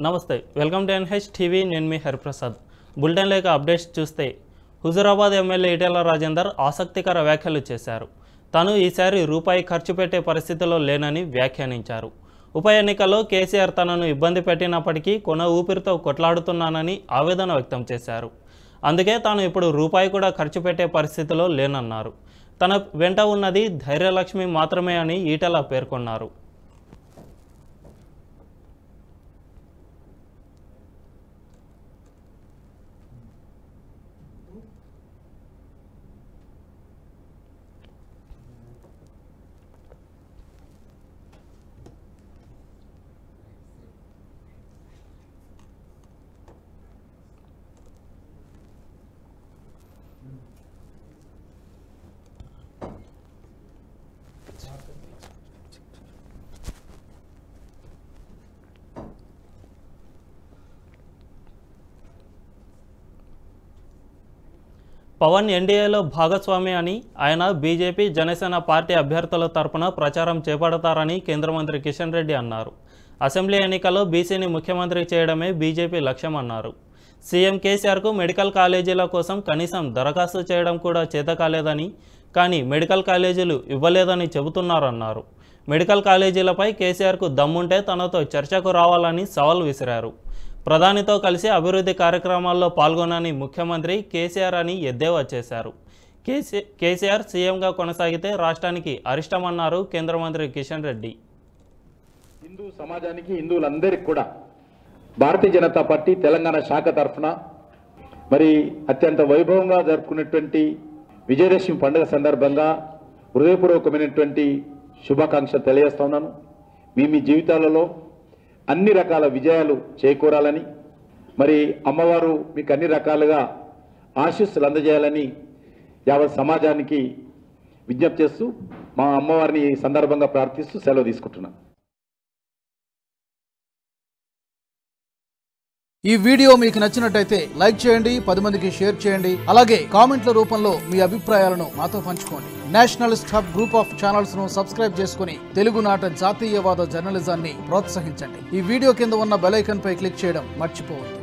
నమస్తే welcome to NH TV నేను మీ హరిప్రసాద్ బులెటిన్ లేక అప్డేట్స్ చూస్తే హుజురాబాద్ ఎమ్మెల్యే ఈటెల రాజేందర్ ఆసక్తికర వ్యాఖ్యలు చేశారు తాను ఈసారి రూపాయి ఖర్చు పెట్టే పరిస్థితిలో లేనని వ్యాఖ్యానించారు ఉప ఎన్నికల్లో కేసీఆర్ తనను ఇబ్బంది పెట్టినప్పటికీ కొన ఊపిరితో కొట్లాడుతున్నానని ఆవేదన వ్యక్తం చేశారు అందుకే తాను ఇప్పుడు రూపాయి కూడా ఖర్చు పెట్టే పరిస్థితిలో లేనన్నారు తన వెంట ఉన్నది ధైర్యలక్ష్మి మాత్రమే అని ఈటెల పేర్కొన్నారు పవన్ ఎన్డీఏలో భాగస్వామి అని ఆయన బీజేపీ జనసేన పార్టీ అభ్యర్థుల తరపున ప్రచారం చేపడతారని కేంద్ర మంత్రి కిషన్ రెడ్డి అన్నారు అసెంబ్లీ ఎన్నికల్లో బీసీని ముఖ్యమంత్రి చేయడమే బీజేపీ లక్ష్యం అన్నారు సీఎం కేసీఆర్కు మెడికల్ కాలేజీల కోసం కనీసం దరఖాస్తు చేయడం కూడా చేత కాలేదని కానీ మెడికల్ కాలేజీలు ఇవ్వలేదని చెబుతున్నారన్నారు మెడికల్ కాలేజీలపై కేసీఆర్కు దమ్ముంటే తనతో చర్చకు రావాలని సవాల్ విసిరారు ప్రధానితో కలిసి అభివృద్ధి కార్యక్రమాల్లో పాల్గొనని ముఖ్యమంత్రి కేసీఆర్ అని ఎద్దేవా చేశారు కేసీ కేసీఆర్ సీఎంగా కొనసాగితే రాష్ట్రానికి అరిష్టమన్నారు కేంద్ర మంత్రి కిషన్ రెడ్డి హిందూ సమాజానికి హిందువులందరికీ కూడా భారతీయ జనతా పార్టీ తెలంగాణ శాఖ తరఫున మరి అత్యంత వైభవంగా జరుపుకున్నటువంటి విజయదశమి పండుగ సందర్భంగా హృదయపూర్వకమైనటువంటి శుభాకాంక్షలు తెలియజేస్తా ఉన్నాను మీ మీ జీవితాలలో అన్ని రకాల విజయాలు చేకూరాలని మరి అమ్మవారు మీకు అన్ని రకాలుగా ఆశీస్సులు అందజేయాలని యావత్ సమాజానికి విజ్ఞప్తి చేస్తూ మా అమ్మవారిని ఈ సందర్భంగా ప్రార్థిస్తూ సెలవు తీసుకుంటున్నాను ఈ వీడియో మీకు నచ్చినట్టయితే లైక్ చేయండి పది మందికి షేర్ చేయండి అలాగే కామెంట్ల రూపంలో మీ అభిప్రాయాలను మాతో పంచుకోండి nationalist hub group of channels ను సబ్స్క్రైబ్ చేసుకుని తెలుగునాట జాతీయవాద జర్నలిజాన్ని ప్రోత్సహించండి ఈ వీడియో కింద ఉన్న బెల్ ఐకాన్ పై క్లిక్ చేయడం మర్చిపోవద్దు